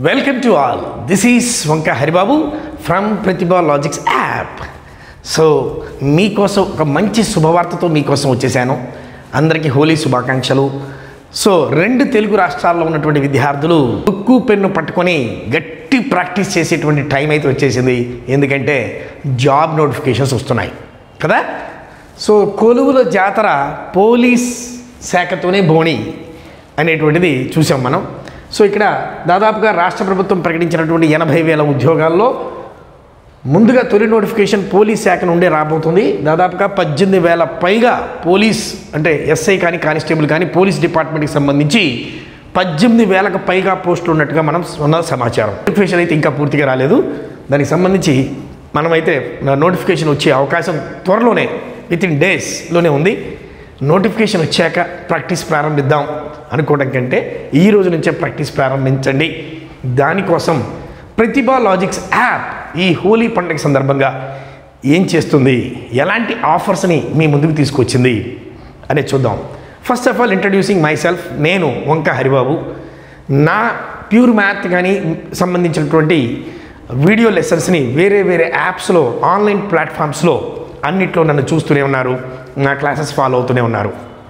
welcome to all this is Vanka Haribabu from Prathibha logics app so మీకోసం ఒక మంచి శుభవార్తతో మీకోసం వచ్చేసాను అందరికీ హోలీ శుభాకాంక్షలు సో రెండు తెలుగు రాష్ట్రాల్లో ఉన్నటువంటి విద్యార్థులు ఉక్కు పెన్ను పట్టుకొని గట్టి ప్రాక్టీస్ చేసేటువంటి టైం అయితే వచ్చేసింది ఎందుకంటే జాబ్ నోటిఫికేషన్స్ వస్తున్నాయి కదా సో కొలువుల జాతర పోలీస్ శాఖతోనే బోణి అనేటువంటిది చూసాం మనం సో ఇక్కడ దాదాపుగా రాష్ట్ర ప్రభుత్వం ప్రకటించినటువంటి ఎనభై వేల ఉద్యోగాల్లో ముందుగా తొలి నోటిఫికేషన్ పోలీస్ శాఖ నుండే రాబోతుంది దాదాపుగా పద్దెనిమిది వేల పైగా పోలీస్ అంటే ఎస్ఐ కానీ కానిస్టేబుల్ కానీ పోలీస్ డిపార్ట్మెంట్కి సంబంధించి పద్దెనిమిది వేలకు పైగా పోస్టులు ఉన్నట్టుగా మనం ఉన్న సమాచారం నోటిఫికేషన్ అయితే ఇంకా పూర్తిగా రాలేదు దానికి సంబంధించి మనమైతే నోటిఫికేషన్ వచ్చే అవకాశం త్వరలోనే విత్ ఇన్ డేస్లోనే ఉంది నోటిఫికేషన్ వచ్చాక ప్రాక్టీస్ ప్రారంభిద్దాం అనుకోవడం కంటే ఈ రోజు నుంచే ప్రాక్టీస్ ప్రారంభించండి దానికోసం ప్రతిభా లాజిక్స్ యాప్ ఈ హోలీ పండుగ సందర్భంగా ఏం చేస్తుంది ఎలాంటి ఆఫర్స్ని మీ ముందుకు తీసుకొచ్చింది అనేది చూద్దాం first of all introducing myself నేను వంక హరిబాబు నా ప్యూర్ మ్యాథ్ కానీ సంబంధించినటువంటి వీడియో లెసన్స్ని వేరే వేరే యాప్స్లో ఆన్లైన్ ప్లాట్ఫామ్స్లో అన్నిట్లో నన్ను చూస్తూనే ఉన్నారు నా క్లాసెస్ ఫాలో అవుతూనే ఉన్నారు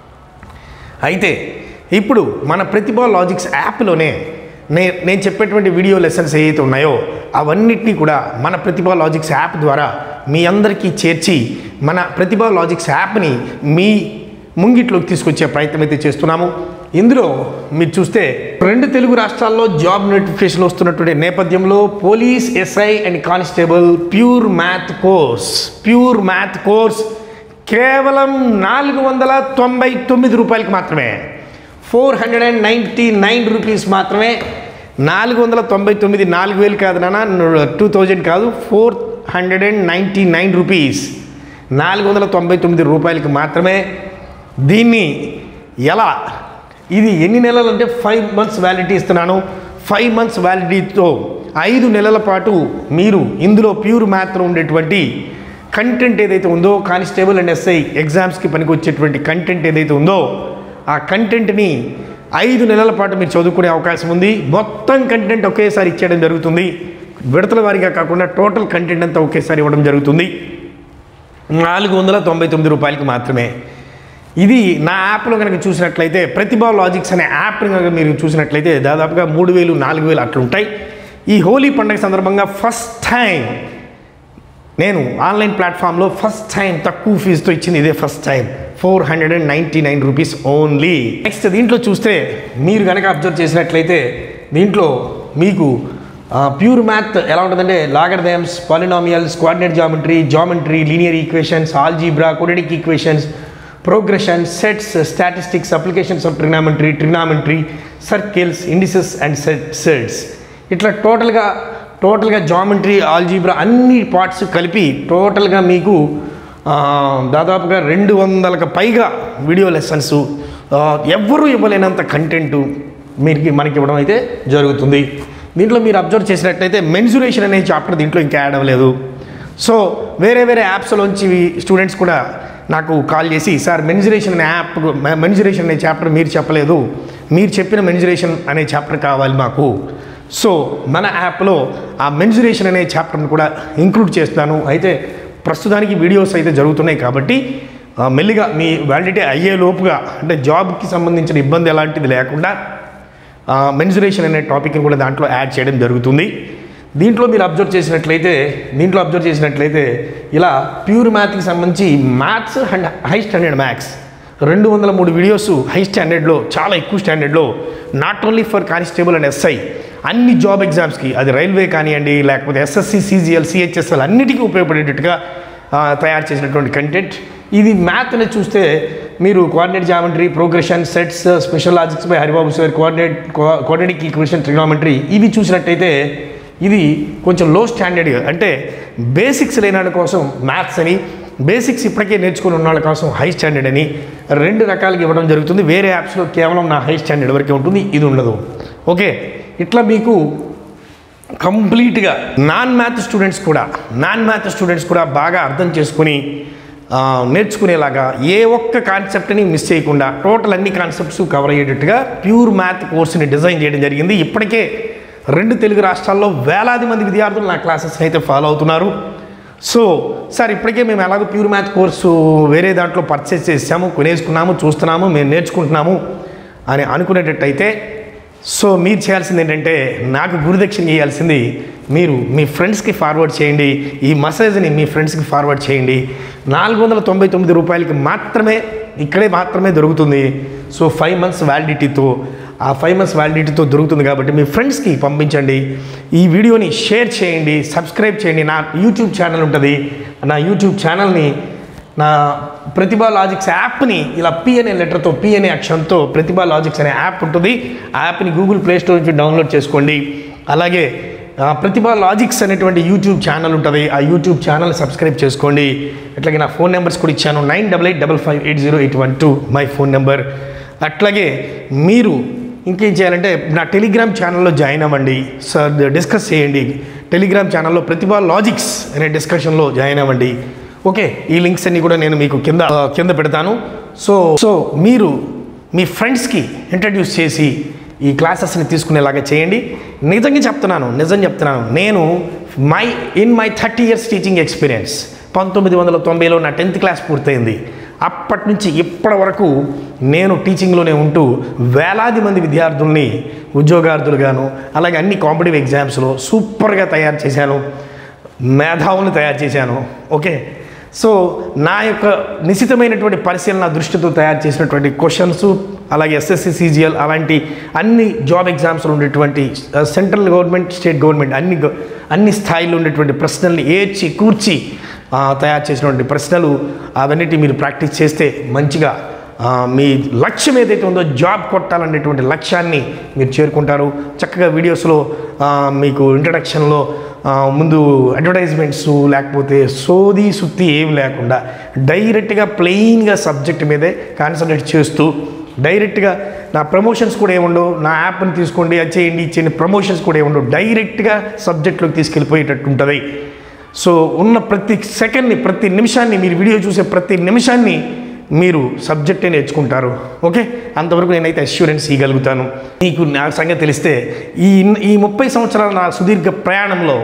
అయితే ఇప్పుడు మన ప్రతిభా లాజిక్స్ యాప్లోనే నే నేను చెప్పేటువంటి వీడియో లెసన్స్ ఏవైతే ఉన్నాయో అవన్నిటినీ కూడా మన ప్రతిభా లాజిక్స్ యాప్ ద్వారా మీ అందరికీ చేర్చి మన ప్రతిభా లాజిక్స్ యాప్ని మీ ముంగిట్లోకి తీసుకొచ్చే ప్రయత్నం అయితే చేస్తున్నాము ఇందులో మీరు చూస్తే రెండు తెలుగు రాష్ట్రాల్లో జాబ్ నోటిఫికేషన్ వస్తున్నటువంటి నేపథ్యంలో police SI and constable pure math course pure math course కేవలం నాలుగు వందల తొంభై తొమ్మిది రూపాయలకి మాత్రమే four hundred and ninety nine rupees మాత్రమే నాలుగు వందల తొంభై తొమ్మిది నాలుగు వేలు కాదు నాన్న టూ థౌజండ్ కాదు four hundred and ninety nine rupees నాలుగు వందల తొంభై తొమ్మిది రూపాయలకి మాత్రమే దీన్ని ఎలా ఇది ఎన్ని నెలలు అంటే ఫైవ్ మంత్స్ వ్యాలిడిటీ ఇస్తున్నాను ఫైవ్ మంత్స్ వ్యాలిడిటీతో ఐదు నెలల పాటు మీరు ఇందులో ప్యూర్ మ్యాథ్లో ఉండేటువంటి కంటెంట్ ఏదైతే ఉందో కానిస్టేబుల్ అండ్ ఎస్ఐ ఎగ్జామ్స్కి పనికొచ్చేటువంటి కంటెంట్ ఏదైతే ఉందో ఆ కంటెంట్ని ఐదు నెలల పాటు మీరు చదువుకునే అవకాశం ఉంది మొత్తం కంటెంట్ ఒకేసారి ఇచ్చేయడం జరుగుతుంది విడతల వారీగా కాకుండా టోటల్ కంటెంట్ అంతా ఒకేసారి ఇవ్వడం జరుగుతుంది నాలుగు వందల తొంభై తొమ్మిది రూపాయలకి మాత్రమే ఇది నా యాప్లో కనుక చూసినట్లయితే ప్రతిభా లాజిక్స్ అనే యాప్ని కనుక మీరు చూసినట్లయితే దాదాపుగా మూడు వేలు నాలుగు వేలు అట్లుంటాయి ఈ హోలీ పండుగ సందర్భంగా ఫస్ట్ టైం నేను ఆన్లైన్ ప్లాట్ఫామ్లో ఫస్ట్ టైం తక్కువ ఫీజుతో ఇచ్చింది ఇదే first time four hundred and ninety nine rupees only next దీంట్లో చూస్తే మీరు కనుక అబ్జర్వ్ చేసినట్లయితే దీంట్లో మీకు ప్యూర్ మ్యాథ్ ఎలా ఉంటుందంటే logarithms polynomials coordinate geometry geometry linear equations algebra quadratic equations progression sets statistics applications of trigonometry trigonometry circles indices and set sets ఇట్లా టోటల్గా టోటల్గా జామెట్రీ ఆల్జీబ్రా అన్ని పార్ట్స్ కలిపి టోటల్గా మీకు ఆ, దాదాపుగా రెండు వందలకు పైగా వీడియో లెసన్స్ ఎవ్వరూ ఇవ్వలేనంత కంటెంట్ మీకు మనకి ఇవ్వడం అయితే జరుగుతుంది దీంట్లో మీరు అబ్జర్వ్ చేసినట్లయితే మెన్సురేషన్ అనే చాప్టర్ దీంట్లో ఇంకా యాడ్ అవ్వలేదు సో వేరే వేరే యాప్స్లోంచి స్టూడెంట్స్ కూడా నాకు కాల్ చేసి సార్ మెన్జురేషన్ అనే యాప్ మెన్జురేషన్ అనే చాప్టర్ మీరు చెప్పలేదు మీరు చెప్పిన మెన్జురేషన్ అనే చాప్టర్ కావాలి మాకు సో మన యాప్లో ఆ మెన్జురేషన్ అనే చాప్టర్ని కూడా ఇంక్లూడ్ చేస్తాను అయితే ప్రస్తుతానికి వీడియోస్ అయితే జరుగుతున్నాయి కాబట్టి ఆ, మెల్లిగా మీ వ్యాలిడిటీ అయ్యే లోపుగా అంటే జాబ్కి సంబంధించిన ఇబ్బంది ఎలాంటిది లేకుండా మెన్జురేషన్ అనే టాపిక్ని కూడా దాంట్లో యాడ్ చేయడం జరుగుతుంది దీంట్లో మీరు అబ్జర్వ్ చేసినట్లయితే దీంట్లో అబ్జర్వ్ చేసినట్లయితే ఇలా ప్యూర్ మ్యాథ్కి సంబంధించి maths and high standard maths రెండు వందల మూడు వీడియోస్ హై స్టాండర్డ్లో చాలా ఎక్కువ స్టాండర్డ్లో not only for constable and SI అన్ని జాబ్ ఎగ్జామ్స్కి అది రైల్వే కానివ్వండి లేకపోతే ఎస్ఎస్సి సిజిఎల్ సిహెచ్ఎస్ఎల్ అన్నిటికీ ఉపయోగపడేటట్టుగా ఆ, తయారు చేసినటువంటి కంటెంట్ ఇది మ్యాథ్ అనేది చూస్తే మీరు coordinate geometry progression sets special logics by Haribabu sir coordinate coordinate equation trigonometry ఇవి చూసినట్టయితే ఇది కొంచెం లో స్టాండర్డ్ అంటే బేసిక్స్ లేని వాళ్ళ కోసం మ్యాథ్స్ అని బేసిక్స్ ఇప్పటికే నేర్చుకుని ఉన్న వాళ్ళ కోసం హై స్టాండర్డ్ అని రెండు రకాలుగా ఇవ్వడం జరుగుతుంది వేరే యాప్స్లో కేవలం నా హై స్టాండర్డ్ వరకే ఉంటుంది ఇది ఉండదు ఓకే ఇట్లా మీకు కంప్లీట్గా నాన్ మ్యాథ్ స్టూడెంట్స్ కూడా నాన్ మ్యాథ్ స్టూడెంట్స్ కూడా బాగా అర్థం చేసుకుని ఆ, నేర్చుకునేలాగా ఏ ఒక్క కాన్సెప్ట్ని మిస్ చేయకుండా టోటల్ అన్ని కాన్సెప్ట్స్ కవర్ అయ్యేటట్టుగా ప్యూర్ మ్యాథ్ కోర్స్ని డిజైన్ చేయడం జరిగింది ఇప్పటికే రెండు తెలుగు రాష్ట్రాల్లో వేలాది మంది విద్యార్థులు నా క్లాసెస్ అయితే ఫాలో అవుతున్నారు సో సార్ ఇప్పటికే మేము ఎలాగో ప్యూర్ మ్యాథ్ కోర్సు వేరే దాంట్లో పర్చేస్ చేసాము కొనేసుకున్నాము చూస్తున్నాము మేము నేర్చుకుంటున్నాము అని అనుకునేటట్టయితే సో మీరు చేయాల్సింది ఏంటంటే నాకు గురుదక్షిణ చేయాల్సింది మీరు మీ ఫ్రెండ్స్కి ఫార్వర్డ్ చేయండి ఈ మెసేజ్ని మీ ఫ్రెండ్స్కి ఫార్వర్డ్ చేయండి నాలుగు వందల తొంభై తొమ్మిది రూపాయలకి మాత్రమే ఇక్కడే మాత్రమే దొరుకుతుంది సో ఫైవ్ మంత్స్ వ్యాలిడిటీతో ఆ ఫైవ్ మంత్స్ వ్యాలిడిటీతో దొరుకుతుంది కాబట్టి మీ ఫ్రెండ్స్కి పంపించండి ఈ వీడియోని షేర్ చేయండి సబ్స్క్రైబ్ చేయండి నా యూట్యూబ్ ఛానల్ ఉంటుంది నా యూట్యూబ్ ఛానల్ని నా ప్రతిభా లాజిక్స్ యాప్ని ఇలా పి అనే లెటర్తో పి అనే అక్షరంతో ప్రతిభా లాజిక్స్ అనే యాప్ ఉంటుంది ఆ యాప్ని గూగుల్ ప్లే స్టోర్ నుంచి డౌన్లోడ్ చేసుకోండి అలాగే ఆ, ప్రతిభా లాజిక్స్ అనేటువంటి యూట్యూబ్ ఛానల్ ఉంటుంది ఆ యూట్యూబ్ ఛానల్ సబ్స్క్రైబ్ చేసుకోండి అట్లాగే నా ఫోన్ నెంబర్స్ కూడా ఇచ్చాను nine double eight double five eight zero eight one two my phone number అట్లాగే మీరు ఇంకేం చేయాలంటే నా టెలిగ్రామ్ ఛానల్లో జాయిన్ అవ్వండి సార్ డిస్కస్ చేయండి టెలిగ్రామ్ ఛానల్లో ప్రతిభా లాజిక్స్ అనే డిస్కషన్లో జాయిన్ అవ్వండి ఓకే ఈ లింక్స్ అన్ని కూడా నేను మీకు కింద ఆ, కింద పెడతాను సో సో మీరు మీ ఫ్రెండ్స్కి ఇంట్రడ్యూస్ చేసి ఈ క్లాసెస్ని తీసుకునేలాగా చేయండి నిజంగా చెప్తున్నాను నిజం చెప్తున్నాను నేను my in my thirty years teaching experience పంతొమ్మిది వందల తొంభైలో నా టెన్త్ క్లాస్ పూర్తయింది అప్పటి నుంచి ఇప్పటి వరకు నేను టీచింగ్లోనే ఉంటూ వేలాది మంది విద్యార్థుల్ని ఉద్యోగార్థులుగాను అలాగే అన్ని కాంపిటేటివ్ ఎగ్జామ్స్లో సూపర్గా తయారు చేశాను మేధావులను తయారు చేశాను ఓకే సో నా యొక్క నిశితమైనటువంటి పరిశీలన దృష్టితో తయారు చేసినటువంటి క్వశ్చన్స్ అలాగే ఎస్ఎస్సి సిజిఎల్ అలాంటి అన్ని జాబ్ ఎగ్జామ్స్లో ఉండేటువంటి సెంట్రల్ గవర్నమెంట్ స్టేట్ గవర్నమెంట్ అన్ని గ- అన్ని స్థాయిలో ఉండేటువంటి ప్రశ్నల్ని ఏర్చి కూర్చి ఆ, తయారు చేసినటువంటి ప్రశ్నలు అవన్నిటి మీరు ప్రాక్టీస్ చేస్తే మంచిగా ఆ, మీ లక్ష్యం ఏదైతే ఉందో జాబ్ కొట్టాలనేటువంటి లక్ష్యాన్ని మీరు చేరుకుంటారు చక్కగా వీడియోస్లో ఆ, మీకు ఇంట్రడక్షన్లో ఆ, ముందు అడ్వర్టైజ్మెంట్స్ లేకపోతే సోది సుత్తి ఏం లేకుండా డైరెక్ట్గా ప్లెయిన్గా సబ్జెక్ట్ మీదే కాన్సన్ట్రేట్ చేస్తూ డైరెక్ట్గా నా ప్రమోషన్స్ కూడా ఏముండవు నా యాప్ని తీసుకోండి అది చేయండి ఇది చేయండి ప్రమోషన్స్ కూడా ఏముండవు డైరెక్ట్గా సబ్జెక్ట్లోకి తీసుకెళ్ళిపోయేటట్టు ఉంటుంది సో ఉన్న ప్రతి సెకండ్ని ప్రతి నిమిషాన్ని మీరు వీడియో చూసే ప్రతి నిమిషాన్ని మీరు సబ్జెక్టే నేర్చుకుంటారు ఓకే అంతవరకు నేనైతే అష్యూరెన్స్ ఇవ్వగలుగుతాను మీకు నా సంగతి తెలిస్తే ఈ ఈ ముప్పై సంవత్సరాల నా సుదీర్ఘ ప్రయాణంలో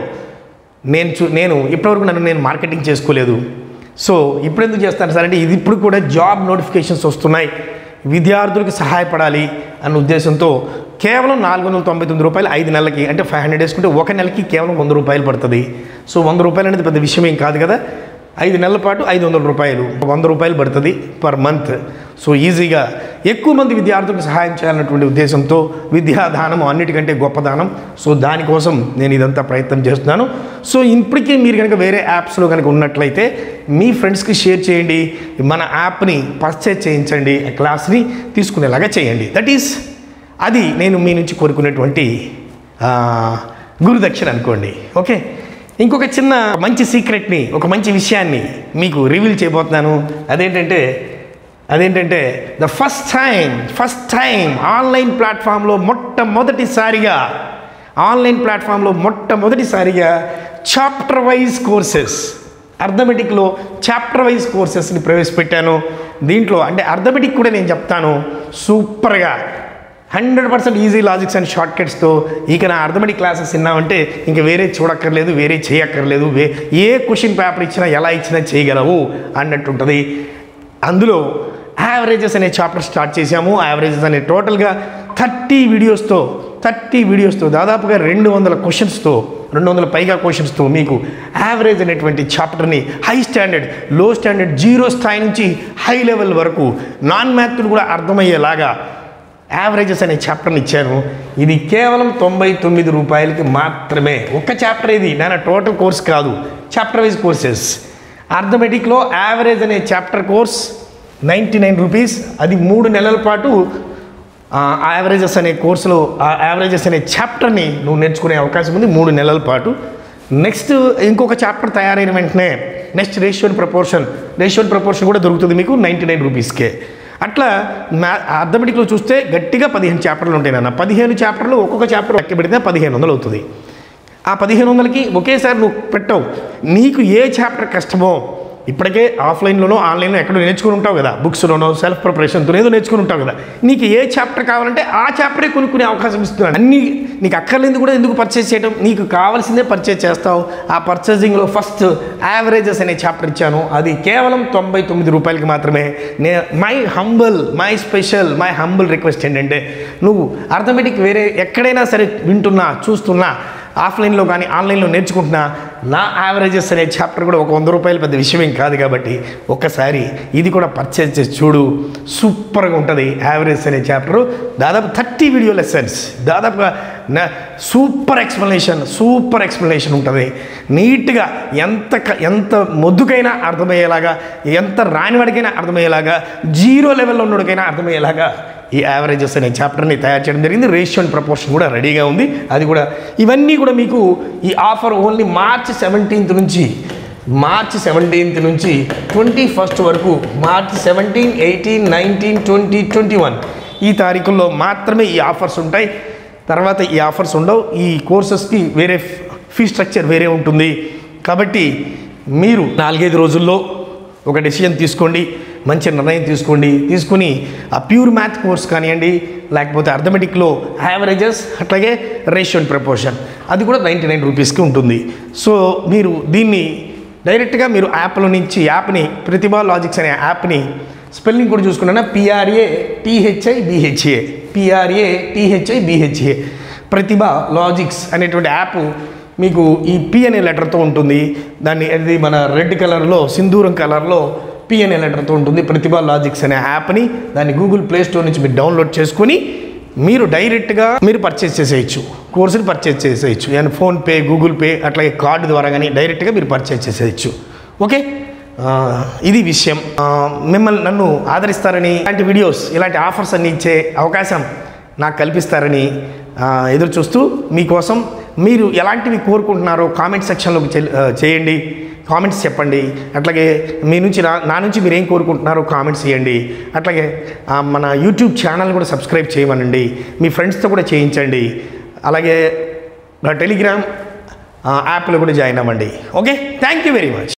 నేను చూ నేను ఇప్పటివరకు నన్ను నేను మార్కెటింగ్ చేసుకోలేదు సో ఇప్పుడు ఎందుకు చేస్తాను సార్ అంటే ఇది ఇప్పుడు కూడా జాబ్ నోటిఫికేషన్స్ వస్తున్నాయి విద్యార్థులకు సహాయపడాలి అన్న ఉద్దేశంతో కేవలం నాలుగు వందల తొంభై తొమ్మిది రూపాయలు ఐదు నెలలకి అంటే ఫైవ్ హండ్రెడ్ వేసుకుంటే ఒక నెలకి కేవలం వంద రూపాయలు పడుతుంది సో వంద రూపాయలు అనేది పెద్ద విషయం ఏం కాదు కదా ఐదు నెలల పాటు ఐదు వందల రూపాయలు వంద రూపాయలు పడుతుంది పర్ మంత్ సో ఈజీగా ఎక్కువ మంది విద్యార్థులకు సహాయం చేయాలన్నటువంటి ఉద్దేశంతో విద్యాదానం అన్నిటికంటే గొప్ప దానం సో దానికోసం నేను ఇదంతా ప్రయత్నం చేస్తున్నాను సో ఇప్పటికీ మీరు కనుక వేరే యాప్స్లో కనుక ఉన్నట్లయితే మీ ఫ్రెండ్స్కి షేర్ చేయండి మన యాప్ని పర్చేజ్ చేయించండి ఆ క్లాస్ని తీసుకునేలాగా చేయండి దట్ ఈస్ అది నేను మీ నుంచి కోరుకునేటువంటి ఆ, గురుదక్షిణ అనుకోండి ఓకే ఇంకొక చిన్న మంచి సీక్రెట్ని ఒక మంచి విషయాన్ని మీకు రివీల్ చేయబోతున్నాను అదేంటంటే అదేంటంటే the first time first time online ప్లాట్ఫామ్లో మొట్టమొదటిసారిగా ఆన్లైన్ ప్లాట్ఫామ్లో మొట్టమొదటిసారిగా చాప్టర్ వైజ్ కోర్సెస్ అర్థమెటిక్లో చాప్టర్ వైజ్ కోర్సెస్ని ప్రవేశపెట్టాను దీంట్లో అంటే అర్థమెటిక్ కూడా నేను చెప్తాను సూపర్గా hundred percent easy logics and short కట్స్తో ఇక నా అర్థమెటిక్ క్లాసెస్ విన్నామంటే ఇంకా వేరే చూడక్కర్లేదు వేరే చేయక్కర్లేదు వే ఏ క్వశ్చన్ పేపర్ ఇచ్చినా ఎలా ఇచ్చినా చేయగలవు అన్నట్టుంటుంది అందులో యావరేజెస్ అనే చాప్టర్ స్టార్ట్ చేశాము యావరేజెస్ అనే టోటల్గా థర్టీ వీడియోస్తో థర్టీ వీడియోస్తో దాదాపుగా రెండు వందల క్వశ్చన్స్తో రెండు వందల పైగా క్వశ్చన్స్తో మీకు యావరేజ్ అనేటువంటి చాప్టర్ని హై స్టాండర్డ్ లో స్టాండర్డ్ జీరో స్థాయి నుంచి హై లెవెల్ వరకు నాన్ మ్యాథ్లు కూడా అర్థమయ్యేలాగా యావరేజెస్ అనే చాప్టర్ని ఇచ్చాను ఇది కేవలం తొంభై తొమ్మిది రూపాయలకి మాత్రమే ఒక్క చాప్టర్ ఇది నా టోటల్ కోర్స్ కాదు చాప్టర్ వైజ్ కోర్సెస్ అర్థమెటిక్లో యావరేజ్ అనే chapter course ninety nine rupees అది మూడు నెలల పాటు యావరేజెస్ అనే కోర్సులో ఆ యావరేజెస్ అనే చాప్టర్ని నువ్వు నేర్చుకునే అవకాశం ఉంది మూడు నెలల పాటు నెక్స్ట్ ఇంకొక చాప్టర్ తయారైన వెంటనే next ratio and proportion ratio and proportion కూడా దొరుకుతుంది మీకు నైంటీ నైన్ రూపీస్కే అట్లా మ్యా అర్థమెటిక్లో చూస్తే గట్టిగా పదిహేను చాప్టర్లు ఉంటాయి నాన్న పదిహేను చాప్టర్లు ఒక్కొక్క చాప్టర్ లెక్క పెడితే పదిహేను వందలు అవుతుంది ఆ పదిహేను వందలకి ఒకేసారి నువ్వు పెట్టవు నీకు ఏ చాప్టర్ కష్టమో ఇప్పటికే ఆఫ్లైన్లోనో ఆన్లైన్లో ఎక్కడో నేర్చుకుని ఉంటావు కదా బుక్స్లోనో సెల్ఫ్ ప్రిపరేషన్తో ఏదో నేర్చుకుని ఉంటావు కదా నీకు ఏ చాప్టర్ కావాలంటే ఆ చాప్టరే కొనుక్కునే అవకాశం ఇస్తున్నాడు అన్ని నీకు అక్కర్లేంది కూడా ఎందుకు పర్చేస్ చేయడం నీకు కావాల్సిందే పర్చేస్ చేస్తావు ఆ పర్చేసింగ్లో ఫస్ట్ యావరేజెస్ అనే చాప్టర్ ఇచ్చాను అది కేవలం తొంభై తొమ్మిది రూపాయలకి మాత్రమే నే my humble my special my humble request ఏంటంటే నువ్వు అర్థమెటిక్ వేరే ఎక్కడైనా సరే వింటున్నా చూస్తున్నా ఆఫ్లైన్లో కానీ ఆన్లైన్లో నేర్చుకుంటున్నా నా యావరేజెస్ అనే చాప్టర్ కూడా ఒక వంద రూపాయలు పెద్ద విషయం ఏం కాదు కాబట్టి ఒక్కసారి ఇది కూడా పర్చేజ్ చేసి చూడు సూపర్గా ఉంటుంది యావరేజ్ అనే చాప్టర్ దాదాపు థర్టీ వీడియో లెసన్స్ దాదాపుగా నా సూపర్ ఎక్స్ప్లెనేషన్ సూపర్ ఎక్స్ప్లెనేషన్ ఉంటుంది నీట్గా ఎంత క- ఎంత మొద్దుకైనా అర్థమయ్యేలాగా ఎంత రానివాడికైనా అర్థమయ్యేలాగా జీరో లెవెల్లో ఉన్నోడికైనా అర్థమయ్యేలాగా ఈ యావరేజెస్ అనే చాప్టర్ని తయారు చేయడం జరిగింది రేషియో అండ్ ప్రపోర్షన్ కూడా రెడీగా ఉంది అది కూడా ఇవన్నీ కూడా మీకు ఈ ఆఫర్ ఓన్లీ మార్చ్ సెవెంటీన్త్ నుంచి మార్చ్ సెవెంటీన్త్ నుంచి ట్వంటీ ఫస్ట్ వరకు March seventeen eighteen nineteen twenty twenty one ఈ తారీఖుల్లో మాత్రమే ఈ ఆఫర్స్ ఉంటాయి తర్వాత ఈ ఆఫర్స్ ఉండవు ఈ కోర్సెస్కి వేరే ఫీ స్ట్రక్చర్ వేరే ఉంటుంది కాబట్టి మీరు నాలుగైదు రోజుల్లో ఒక డెసిషన్ తీసుకోండి మంచి నిర్ణయం తీసుకోండి తీసుకుని ఆ ప్యూర్ మ్యాథ్ కోర్స్ కానివ్వండి లేకపోతే అర్థమెటిక్లో యావరేజెస్ అట్లాగే రేషియో అండ్ ప్రపోర్షన్ అది కూడా నైంటీ నైన్ రూపీస్కి ఉంటుంది సో మీరు దీన్ని డైరెక్ట్గా మీరు యాప్లో నుంచి యాప్ని ప్రతిభా లాజిక్స్ అనే యాప్ని స్పెల్లింగ్ కూడా చూసుకున్నా PRA THI BHA PRA THI BHA Prathibha logics అనేటువంటి యాప్ మీకు ఈ పి అనే లెటర్తో ఉంటుంది దాన్ని అది మన రెడ్ కలర్లో సింధూరం కలర్లో పి అనే లెటర్తో ఉంటుంది ప్రతిభా లాజిక్స్ అనే యాప్ని దాన్ని గూగుల్ ప్లే స్టోర్ నుంచి మీరు డౌన్లోడ్ చేసుకొని మీరు డైరెక్ట్గా మీరు పర్చేస్ చేసేయచ్చు కోర్సుని పర్చేస్ చేసేయచ్చు అండ్ ఫోన్పే గూగుల్ పే అట్లాగే కార్డు ద్వారా కానీ డైరెక్ట్గా మీరు పర్చేస్ చేసేయచ్చు ఓకే ఆ, ఇది విషయం ఆ, మిమ్మల్ని నన్ను ఆదరిస్తారని ఇలాంటి వీడియోస్ ఇలాంటి ఆఫర్స్ అన్ని ఇచ్చే అవకాశం నాకు కల్పిస్తారని ఆ, ఎదురు చూస్తూ మీకోసం మీరు ఎలాంటివి కోరుకుంటున్నారో కామెంట్ సెక్షన్లోకి చెల్- ఆ, చేయండి కామెంట్స్ చెప్పండి అట్లాగే మీ నుంచి నా నా నుంచి మీరు ఏం కోరుకుంటున్నారో కామెంట్స్ చేయండి అట్లాగే ఆ, మన యూట్యూబ్ ఛానల్ కూడా సబ్స్క్రైబ్ చేయమనండి మీ ఫ్రెండ్స్తో కూడా చేయించండి అలాగే నా టెలిగ్రామ్ ఆ, యాప్లో కూడా జాయిన్ అవ్వండి okay thank you very much